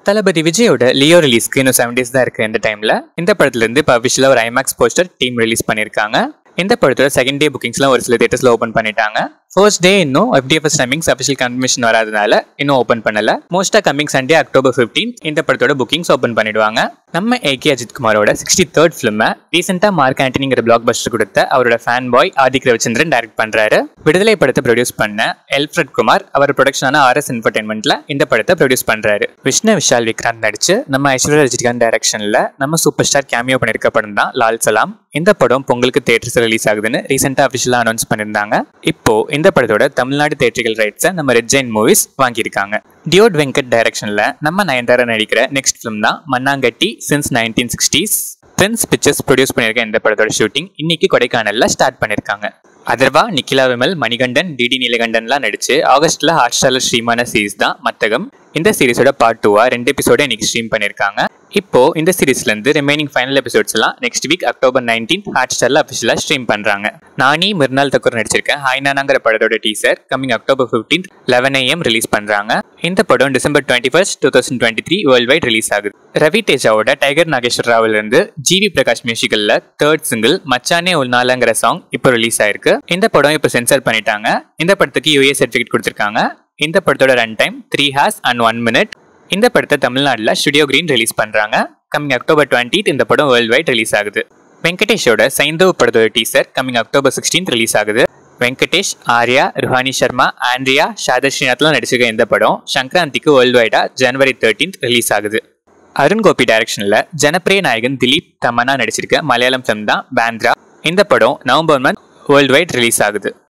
தளபதி விஜயோட லியோ ரிலீஸ்க்கு இன்னும் செவன் டேஸ் தான் இருக்கு இந்த டைம்ல இந்த படத்துல இருந்து இப்போ அஃபிஷியலாக ஒரு ஐமேக்ஸ் போஸ்டர் டீம் ரிலீஸ் பண்ணியிருக்காங்க இந்த படத்தோட செகண்ட் டே புக்கிங்ஸ்லாம் ஒரு சில தேட்டர்ஸ்ல ஓப்பன் பண்ணிட்டாங்க ஃபர்ஸ்ட் டே இன்னும் எஃப்டிஎஃப்எஸ் டைமிங்ஸ் அஃபிஷியல் கன்ஃபர்மேஷன் வராதனால இன்னும் ஓப்பன் பண்ணல மோஸ்டா கமிங் சண்டே அக்டோபர் 15 இந்த படத்தோட புக்கிங்ஸ் ஓப்பன் பண்ணிடுவாங்க நம்ம ஏகே அஜித் குமாரோட சிக்ஸ்டி தேர்ட் ஃபிலிமை ரீசெண்டாக மார்க் ஆண்டனிங்கிற பிளாக் பஸ்டர் கொடுத்த அவரோட fan boy Adhik Ravichandran direct பண்றாரு விடுதலை படத்தை ப்ரொடியூஸ் பண்ண எல்ஃப்ரட் குமார் அவர் ப்ரொடக்ஷனான ஆர்எஸ் என்டர்டைன்மெண்ட்ல இந்த படத்தை ப்ரொடியூஸ் பண்றாரு விஷ்ணு விஷால் விக்ராந்த் நடிச்சு நம்ம ஐஸ்வர்யா ரஜினிகாந்த் டைரக்ஷன்ல நம்ம சூப்பர் ஸ்டார் கேமியோ பண்ணிருக்க படம் தான் லால் சலாம் இந்த படம் பொங்கலுக்கு தேட்டர்ஸ் ரிலீஸ் ஆகுதுன்னு ரீசெண்டாக அஃபிஷியலாக அனௌன்ஸ் பண்ணியிருந்தாங்க இப்போ இந்த படத்தோட தமிழ்நாடு தேட்டரிக்கல் ரைட்ஸை நம்ம ரெட் ஜெயின் மூவிஸ் வாங்கியிருக்காங்க டியோட் வெங்கட் டைரக்ஷன்ல நம்ம நயன்தாரா நடிக்கிற நெக்ஸ்ட் ஃபிலிம் தான் Mannangatti since nineteen sixties Prince Pictures produce பண்ணியிருக்க இந்த படத்தோட ஷூட்டிங் இன்னைக்கு கொடைக்கானல்ல ஸ்டார்ட் பண்ணியிருக்காங்க அதர்வா நிக்கிலா விமல் மணிகண்டன் டிடி நீலகண்டன்லாம் நடிச்சு ஆகஸ்ட்ல ஹாட் ஸ்டார்ல ஸ்ட்ரீம் ஆன சீரிஸ் தான் மத்தகம் இந்த சீரிஸோட பார்ட் டூவா ரெண்டு எபிசோட இன்னைக்கு ஸ்ட்ரீம் பண்ணியிருக்காங்க இப்போ இந்த சீரிஸ்ல இருந்து ரிமைனிங் ஃபைனல் எபிசோட்ஸ் எல்லாம் நெக்ஸ்ட் வீக் அக்டோபர் நைன்டீன் ஹாட் ஸ்டார்ல அஃபிஷியலா ஸ்ட்ரீம் பண்றாங்க நானி மிர்னால் தக்கூர் நடிச்சிருக்கேன் ஹைனானாங்கிற படத்தோட teaser coming October fifteen eleven AM release பண்றாங்க இந்த படம் December twenty first two thousand twenty three world wide release ஆகுது ரவி தேஜாவோட டைகர் நாகேஸ்வர் ராவில் இருந்து ஜிவி பிரகாஷ் மியூசிக்கல்ல தேர்ட் சிங்கிள் மச்சானே உள்நாளங்கிற சாங் இப்போ ரிலீஸ் ஆயிருக்கு இந்த படம் இப்போ சென்சார் பண்ணிட்டாங்க இந்த படத்துக்கு யூஏ சர்டிஃபிகேட் கொடுத்துருக்காங்க இந்த படத்தோட run time three hours and one minute இந்த படத்தை தமிழ்நாட்டில் ஸ்டுடியோ கிரீன் ரிலீஸ் பண்றாங்க கம்மிங் அக்டோபர் டுவெண்ட்டி இந்த படம் வேர்ல்ட் வைட் ரிலீஸ் ஆகுது வெங்கடேஷோட சைந்தவ் படத்தோட teaser coming October sixteen release ஆகுது வெங்கடேஷ் ஆர்யா ருஹானி சர்மா ஆண்ட்ரியா ஷாதர் ஸ்ரீநாத்லாம் நடிச்சிருக்க இந்த படம் சங்கராந்திக்கு வேர்ல்டு வைடா ஜனவரி தேர்ட்டீன்த் ரிலீஸ் ஆகுது அருண் கோபி டைரக்ஷன்ல ஜனப்பிரிய நாயகன் திலீப் தமன்னா நடிச்சிருக்க மலையாளம் ஃபிலிம் தான் பேந்திரா இந்த படம் November month world wide release ஆகுது